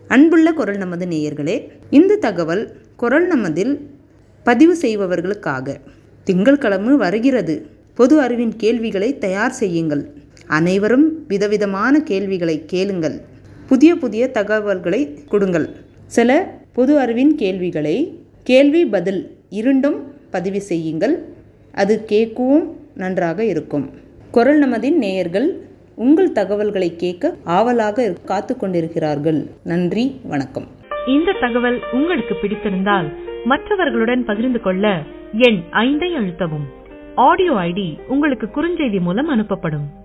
அன்புள்ள குரல் நமது நேயர்களே இந்த தகவல் குரல் நமதில் பதிவு செய்பவர்களுக்காக திங்கட்கிழமை வருகிறது பொது அறிவின் கேள்விகளை தயார் செய்யுங்கள் அனைவரும் விதவிதமான கேள்விகளை கேளுங்கள் புதிய புதிய தகவல்களை கொடுங்கள் சில பொது அறிவின் கேள்விகளை கேள்வி பதில் இரண்டும் பதிவு செய்யுங்கள் அது கேட்கவும் நன்றாக இருக்கும் குரல் நமதின் நேயர்கள் உங்கள் தகவல்களை கேட்க ஆவலாக காத்து கொண்டிருக்கிறார்கள் நன்றி வணக்கம் இந்த தகவல் உங்களுக்கு பிடித்திருந்தால் மற்றவர்களுடன் பகிர்ந்து கொள்ள எண் ஐந்தை அழுத்தவும் ஆடியோ ஐடி உங்களுக்கு குறுஞ்செய்தி மூலம் அனுப்பப்படும்